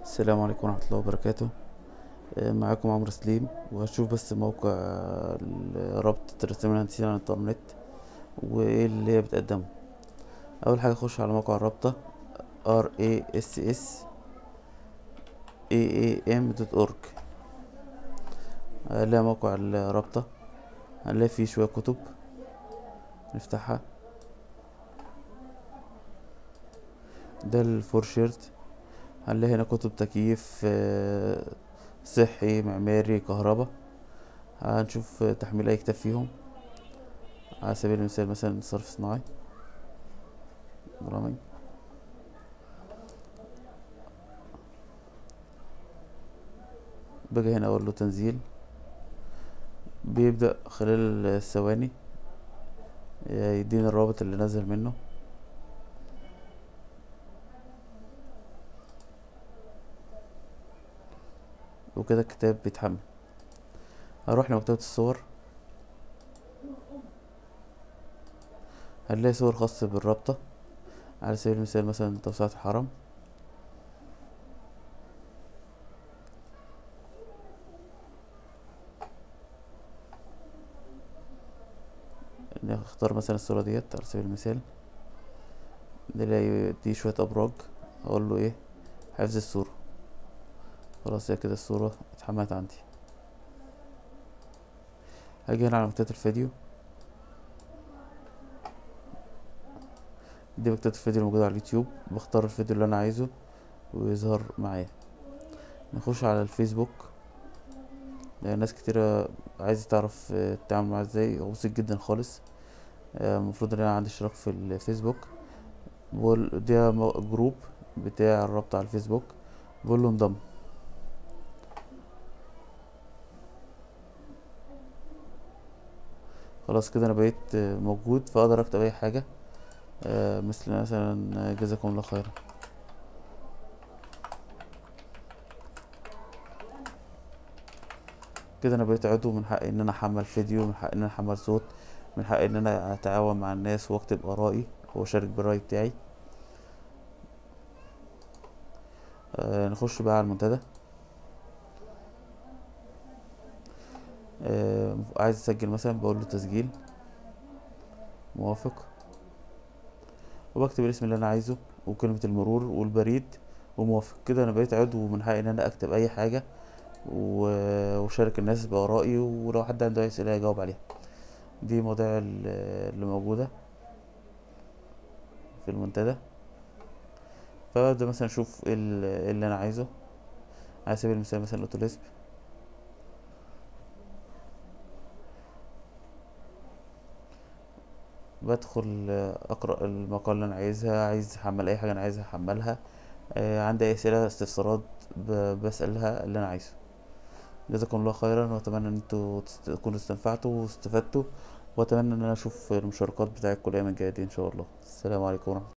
السلام عليكم ورحمة الله وبركاته آه، معاكم عمرو سليم وهشوف بس موقع آه، رابطة الرسام الهندسيين على الانترنت وايه اللي هي بتقدمه اول حاجة اخش على موقع الرابطة r a s s a a m دوت org هنلاقي موقع الرابطة هنلاقي فيه شوية كتب نفتحها ده الفورشيرت هنلاقي هنا كتب تكييف آه، صحي معماري كهرباء هنشوف تحميل اي كتاب فيهم على سبيل المثال مثلا صرف صناعي برامج باجي هنا اقول له تنزيل بيبدأ خلال ثواني يديني الرابط اللي نزل منه وكده الكتاب بيتحمل هروح لمكتبة الصور هنلاقي صور خاصة بالرابطة على سبيل المثال مثلا توسعة الحرم نختار مثلا الصورة ديت على سبيل المثال نلاقي دي شوية أبراج أقول له إيه حفظ الصورة خلاص هي كده الصورة اتحملت عندي هاجي هنا على مكتبة الفيديو دي مكتبة الفيديو الموجودة على اليوتيوب بختار الفيديو اللي انا عايزه ويظهر معايا نخش على الفيسبوك لان ناس كتيرة عايزة تعرف التعامل معاه ازاي هو بسيط جدا خالص المفروض ان انا عندي اشتراك في الفيسبوك بقول ده جروب بتاع الرابطة على الفيسبوك بقول له انضم خلاص كده انا بقيت موجود فاقدر اكتب اي حاجة آه، مثل مثلا جزاكم الله خيرا كده انا بقيت عضو من حقي ان انا احمل فيديو من حقي ان انا احمل صوت من حقي ان انا اتعاون مع الناس واكتب ارائي واشارك بالرأي بتاعي آه نخش بقى على المنتدى آه عايز اسجل مثلا بقول له تسجيل موافق وبكتب الاسم اللي انا عايزه وكلمة المرور والبريد وموافق كده انا بقيت عضو من حقي ان انا اكتب اي حاجة و- واشارك الناس بارائي ولو حد عنده اي اسئله يجاوب عليها دي مواضيع ال- اللي موجوده في المنتدى فابدا مثلا اشوف ايه ال- إيه اللي انا عايزه على سبيل المثال مثلا الاوتوليسب بدخل اقرا المقال اللي انا عايزها عايز احمل اي حاجه انا عايزها احملها آه، عندي اي اسئله استفسارات ب- بسالها اللي انا عايزه جزاكم الله خيرا واتمنى ان انتوا تست- تكونوا استنفعتوا واستفدتوا واتمنى ان انا اشوف المشاركات بتاعتكم الايام الجايه دي ان شاء الله السلام عليكم ورحمه